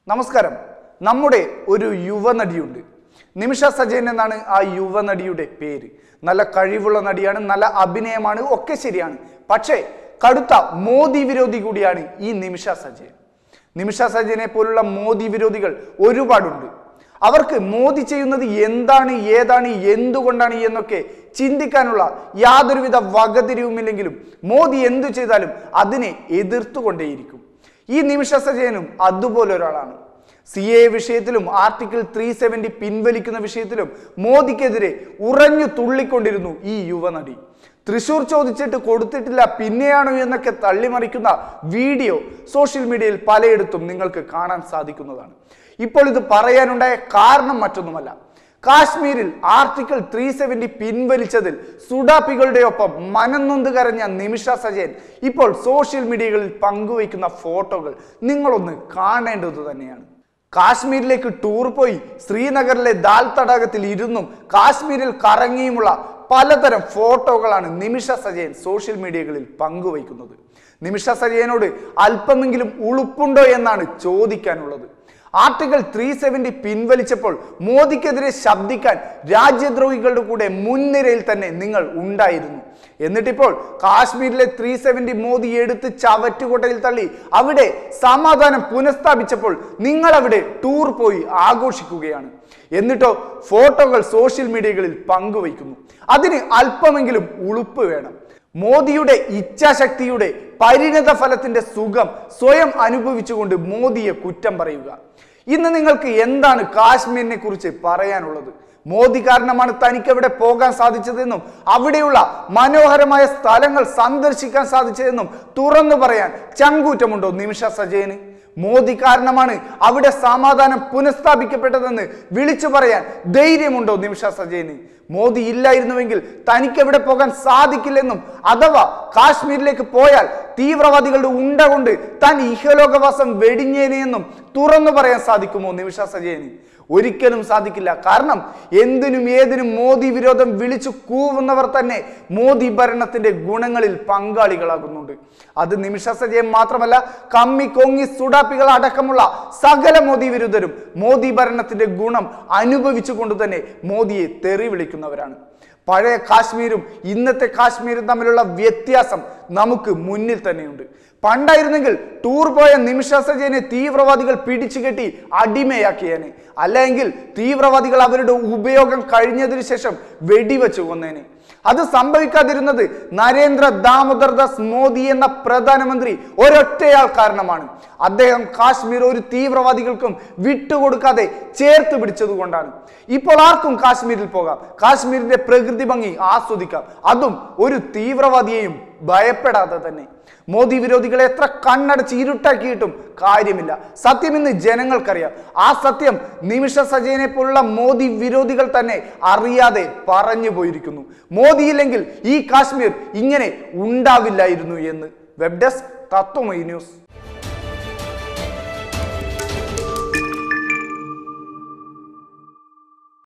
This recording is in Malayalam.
നമസ്കാരം നമ്മുടെ ഒരു യുവനടിയുണ്ട് നിമിഷ സജയൻ എന്നാണ് ആ യുവനടിയുടെ പേര് നല്ല കഴിവുള്ള നടിയാണ് നല്ല അഭിനയമാണ് ഒക്കെ ശരിയാണ് പക്ഷേ കടുത്ത മോദി വിരോധി കൂടിയാണ് ഈ നിമിഷ സജയൻ നിമിഷ സജയനെ പോലുള്ള മോദി വിരോധികൾ ഒരുപാടുണ്ട് അവർക്ക് മോദി ചെയ്യുന്നത് എന്താണ് ഏതാണ് എന്തുകൊണ്ടാണ് എന്നൊക്കെ ചിന്തിക്കാനുള്ള യാതൊരുവിധ വകതിരിവുമില്ലെങ്കിലും മോദി എന്തു ചെയ്താലും അതിനെ എതിർത്തുകൊണ്ടേയിരിക്കും ഈ നിമിഷ സജയനും അതുപോലെ ഒരാളാണ് സി എ വിഷയത്തിലും ആർട്ടിക്കിൾ ത്രീ സെവൻറ്റി പിൻവലിക്കുന്ന വിഷയത്തിലും മോദിക്കെതിരെ ഉറഞ്ഞു തുള്ളിക്കൊണ്ടിരുന്നു ഈ യുവനടി തൃശൂർ ചോദിച്ചിട്ട് കൊടുത്തിട്ടില്ല പിന്നെയാണോ എന്നൊക്കെ തള്ളിമറിക്കുന്ന വീഡിയോ സോഷ്യൽ മീഡിയയിൽ പലയിടത്തും നിങ്ങൾക്ക് കാണാൻ സാധിക്കുന്നതാണ് ഇപ്പോൾ ഇത് പറയാനുണ്ടായ കാരണം മറ്റൊന്നുമല്ല കാശ്മീരിൽ ആർട്ടിക്കിൾ ത്രീ സെവൻറ്റി പിൻവലിച്ചതിൽ സുഡാപ്പികളുടെ ഒപ്പം മനംനൊന്ത് കരഞ്ഞ നിമിഷ സജയൻ ഇപ്പോൾ സോഷ്യൽ മീഡിയകളിൽ പങ്കുവയ്ക്കുന്ന ഫോട്ടോകൾ നിങ്ങളൊന്ന് കാണേണ്ടത് തന്നെയാണ് കാശ്മീരിലേക്ക് ടൂർ പോയി ശ്രീനഗറിലെ ദാൽ തടാകത്തിൽ ഇരുന്നും കാശ്മീരിൽ കറങ്ങിയുമുള്ള പലതരം ഫോട്ടോകളാണ് നിമിഷ സജയൻ സോഷ്യൽ മീഡിയകളിൽ പങ്കുവയ്ക്കുന്നത് നിമിഷ സജയനോട് അല്പമെങ്കിലും ഉളുപ്പുണ്ടോ എന്നാണ് ചോദിക്കാനുള്ളത് ആർട്ടിക്കിൾ ത്രീ സെവൻറ്റി പിൻവലിച്ചപ്പോൾ മോദിക്കെതിരെ ശബ്ദിക്കാൻ രാജ്യദ്രോഹികളുടെ കൂടെ മുൻനിരയിൽ തന്നെ നിങ്ങൾ ഉണ്ടായിരുന്നു എന്നിട്ടിപ്പോൾ കാശ്മീരിലെ ത്രീ സെവൻറ്റി മോദി എടുത്ത് ചവറ്റുകൊട്ടയിൽ തള്ളി അവിടെ സമാധാനം പുനഃസ്ഥാപിച്ചപ്പോൾ നിങ്ങൾ അവിടെ ടൂർ പോയി ആഘോഷിക്കുകയാണ് എന്നിട്ടോ ഫോട്ടോകൾ സോഷ്യൽ മീഡിയകളിൽ പങ്കുവയ്ക്കുന്നു അതിന് അല്പമെങ്കിലും ഉളുപ്പ് വേണം മോദിയുടെ ഇച്ഛാശക്തിയുടെ പരിണത ഫലത്തിന്റെ സുഖം സ്വയം അനുഭവിച്ചുകൊണ്ട് മോദിയെ കുറ്റം പറയുക ഇന്ന് നിങ്ങൾക്ക് എന്താണ് കാശ്മീരിനെ കുറിച്ച് പറയാനുള്ളത് മോദി കാരണമാണ് തനിക്ക് അവിടെ പോകാൻ സാധിച്ചതെന്നും അവിടെയുള്ള മനോഹരമായ സ്ഥലങ്ങൾ സന്ദർശിക്കാൻ സാധിച്ചതെന്നും തുറന്നു പറയാൻ ചങ്കൂറ്റമുണ്ടോ നിമിഷ സജയന് മോദി കാരണമാണ് അവിടെ സമാധാനം പുനഃസ്ഥാപിക്കപ്പെട്ടതെന്ന് വിളിച്ചു പറയാൻ ധൈര്യമുണ്ടോ നിമിഷ സജയന് മോദി ഇല്ലായിരുന്നുവെങ്കിൽ തനിക്ക് എവിടെ പോകാൻ സാധിക്കില്ലെന്നും അഥവാ കാശ്മീരിലേക്ക് പോയാൽ തീവ്രവാദികളുടെ ഉണ്ട കൊണ്ട് താൻ ഇഹലോകവാസം വെടിഞ്ഞേനെയെന്നും തുറന്നു പറയാൻ സാധിക്കുമോ നിമിഷ സജയന് ഒരിക്കലും സാധിക്കില്ല കാരണം എന്തിനും ഏതിനും മോദി വിരോധം വിളിച്ചു കൂവുന്നവർ തന്നെ മോദി ഭരണത്തിന്റെ ഗുണങ്ങളിൽ പങ്കാളികളാകുന്നുണ്ട് അത് നിമിഷ സജയം മാത്രമല്ല കമ്മി കൊങ്ങി സുഡാപ്പികൾ അടക്കമുള്ള സകല മോദി വിരുദ്ധരും മോദി ഭരണത്തിന്റെ ഗുണം അനുഭവിച്ചുകൊണ്ട് തന്നെ മോദിയെ തെറി വിളിക്കുന്നവരാണ് പഴയ കാശ്മീരും ഇന്നത്തെ കാശ്മീരും തമ്മിലുള്ള വ്യത്യാസം നമുക്ക് മുന്നിൽ തന്നെയുണ്ട് പണ്ടായിരുന്നെങ്കിൽ ടൂർ പോയ നിമിഷ സജയനെ തീവ്രവാദികൾ പിടിച്ചു കെട്ടി അടിമയാക്കിയേനെ അല്ലെങ്കിൽ തീവ്രവാദികൾ അവരുടെ ഉപയോഗം കഴിഞ്ഞതിനു ശേഷം വെടിവെച്ചു കൊന്നേനെ അത് സംഭവിക്കാതിരുന്നത് നരേന്ദ്ര ദാമോദർ ദാസ് മോദി എന്ന പ്രധാനമന്ത്രി ഒരൊറ്റയാൾ കാരണമാണ് അദ്ദേഹം കാശ്മീർ ഒരു തീവ്രവാദികൾക്കും വിട്ടുകൊടുക്കാതെ ചേർത്ത് പിടിച്ചതുകൊണ്ടാണ് ഇപ്പോൾ ആർക്കും കാശ്മീരിൽ പോകാം കാശ്മീരിന്റെ പ്രകൃതി ഭംഗി ആസ്വദിക്കാം അതും ഒരു തീവ്രവാദിയെയും ഭയപ്പെടാതെ തന്നെ മോദി വിരോധികളെ എത്ര കണ്ണടച്ച് ഇരുട്ടാക്കിയിട്ടും കാര്യമില്ല സത്യം ഇന്ന് ജനങ്ങൾക്കറിയാം ആ സത്യം നിമിഷ സജയനെ പോലുള്ള മോദി വിരോധികൾ തന്നെ അറിയാതെ പറഞ്ഞു പോയിരിക്കുന്നു മോദിയില്ലെങ്കിൽ ഈ കാശ്മീർ ഇങ്ങനെ ഉണ്ടാവില്ലായിരുന്നു എന്ന് വെബ് ഡെസ്ക് തത്വമൈ ന്യൂസ്